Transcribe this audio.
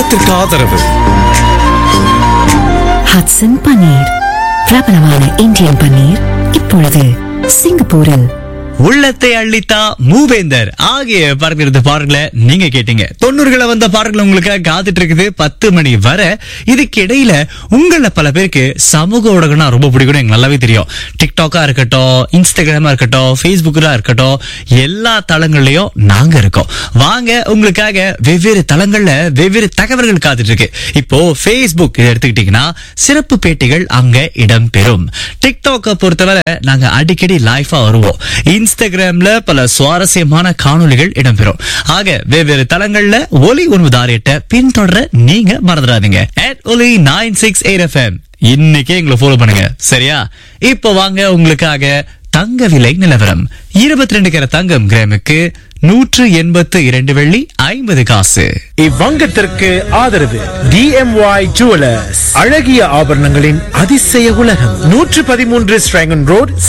இவ்வங்கத்திற்கு ஆதரவு ஹட்சன் பன்னீர் பிரபலமான இந்தியன் பன்னீர் இப்பொழுது சிங்கப்பூரில் உள்ளத்தை அள்ளித்தா மூவேந்தர் ஆகிய படத்திலிருந்து பாடல்களை நீங்க கேட்டீங்க தொண்ணூறுகளை வந்த பாடல்கள் உங்களுக்கு காத்துட்டு இருக்குது பத்து மணி வர இதுக்கு இடையில உங்கள பல பேருக்கு சமூக ஊடகம்னா ரொம்ப பிடிக்கும் எனக்கு நல்லாவே தெரியும் டிக்டாக்கா இருக்கட்டும் இன்ஸ்டாகிராமா இருக்கட்டும் ஃபேஸ்புக்கா இருக்கட்டும் எல்லா தளங்கள்லயும் நாங்க இருக்கோம் வாங்க உங்களுக்காக வெவ்வேறு தளங்கள்ல வெவ்வேறு தகவல்கள் காத்துட்டு இருக்கு இப்போ ஃபேஸ்புக் இதை எடுத்துக்கிட்டீங்கன்னா சிறப்பு பேட்டிகள் அங்க இடம்பெறும் டிக்டாக்கை பொறுத்தவரை நாங்க அடிக்கடி லைஃபா வருவோம் இன்ஸ்டாகிராம்ல பல சுவாரஸ்யமான காணொளிகள் இடம்பெறும் ஆக வெவ்வேறு தளங்கள்ல ஒலி உணவுதாரியத்தை பின்தொடர நீங்க மறந்துடாதீங்க ஒலி நைன் சிக்ஸ் எயிட் எஃப்எம் இன்னைக்கே எங்களை ஃபாலோ பண்ணுங்க சரியா இப்போ வாங்க உங்களுக்காக தங்க விலை நிலவரம் இருபத்தி ரெண்டு கேர தங்கம் கிராமுக்கு நூற்று எண்பத்து இரண்டு வெள்ளி ஐம்பது காசு இவ்வங்கத்திற்கு ஆதரவு டிஎம்ஒய் ஜுவலர்ஸ் அழகிய ஆபரணங்களின் அதிசய உலகம் நூற்று பதிமூன்று ஸ்ட்ராங்கன் ரோட்